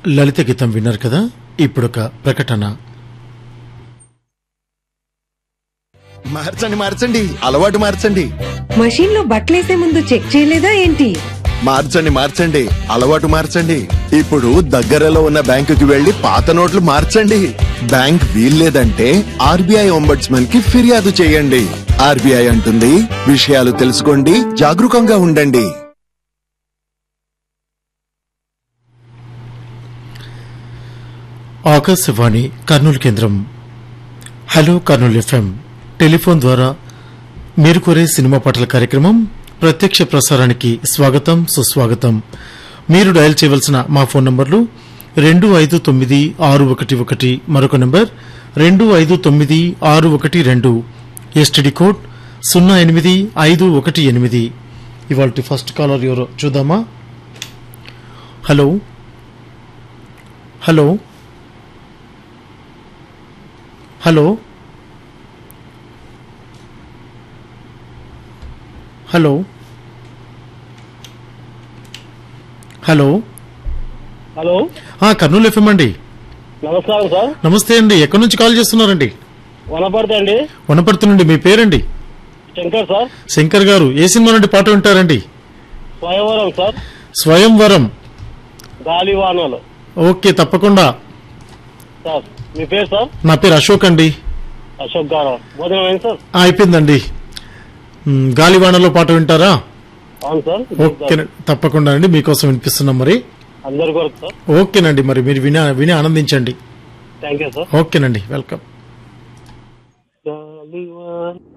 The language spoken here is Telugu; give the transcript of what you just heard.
లలిత గీతం విన్నారు కదా ఇప్పుడొక ప్రకటన మార్చండి మార్చండి అలవాటు మార్చండి మషీన్ లో బట్టలేసే ముందు చెక్ చేయలేదా ఏంటి మార్చండి మార్చండి అలవాటు మార్చండి ఇప్పుడు దగ్గరలో ఉన్న బ్యాంకుకి వెళ్లి పాత నోట్లు మార్చండి బ్యాంక్ వీల్లేదంటే ఆర్బీఐ ఒంబడ్స్మన్ కి ఫిర్యాదు చేయండి ఆర్బీఐ అంటుంది విషయాలు తెలుసుకోండి జాగరూకంగా ఉండండి ఆకాశవాణి కర్నూలు కేంద్రం హలో కర్నూలు ఎఫ్ఎం టెలిఫోన్ ద్వారా మీరు కోరే సినిమా పాటల కార్యక్రమం ప్రత్యక్ష ప్రసారానికి స్వాగతం సుస్వాగతం మీరు డయల్ చేయవలసిన మా ఫోన్ నంబర్లు రెండు ఐదు తొమ్మిది ఆరు ఒకటి ఒకటి మరొక నంబర్ రెండు ఐదు తొమ్మిది ఆరు ఒకటి రెండు ఎస్టీడీ కోడ్ సున్నా ఎనిమిది ఐదు ఒకటి ఎనిమిది ఇవాళ ఫస్ట్ కాలర్ ఎవరో చూద్దామా hello hello hello hello hello hello ఆ, కర్నూలు ఎఫ్ఎం అండి నమస్కారం సార్ నమస్తే అండి ఎక్కడి నుంచి కాల్ చేస్తున్నారండి వనపర్తి అండి వనపర్తి నుండి మీ పేరండి శంకర్ సార్ శంకర్ గారు ఏ సినిమా నుండి పాట వింటారండి స్వయంవరం సార్ స్వయంవరం గాలివానలు ఓకే తప్పకుండా సార్ మీ పేరు సార్ నా పేరు అశోక్ అండి అశోక్ గారు భోజనం అయింది సార్ ఆ, అయిపోయిందండి మ్, గాలివానలో పాట వింటారా అవును సార్ ఓకే తప్పకుండా అండి మీకోసం వినిపిస్తున్నాం మరి అందరి కొరకు సార్ ఓకేనండి మరి మీరు విని విని ఆనందించండి థ్యాంక్ యూ సార్ ఓకేనండి వెల్కమ్ గాలివాన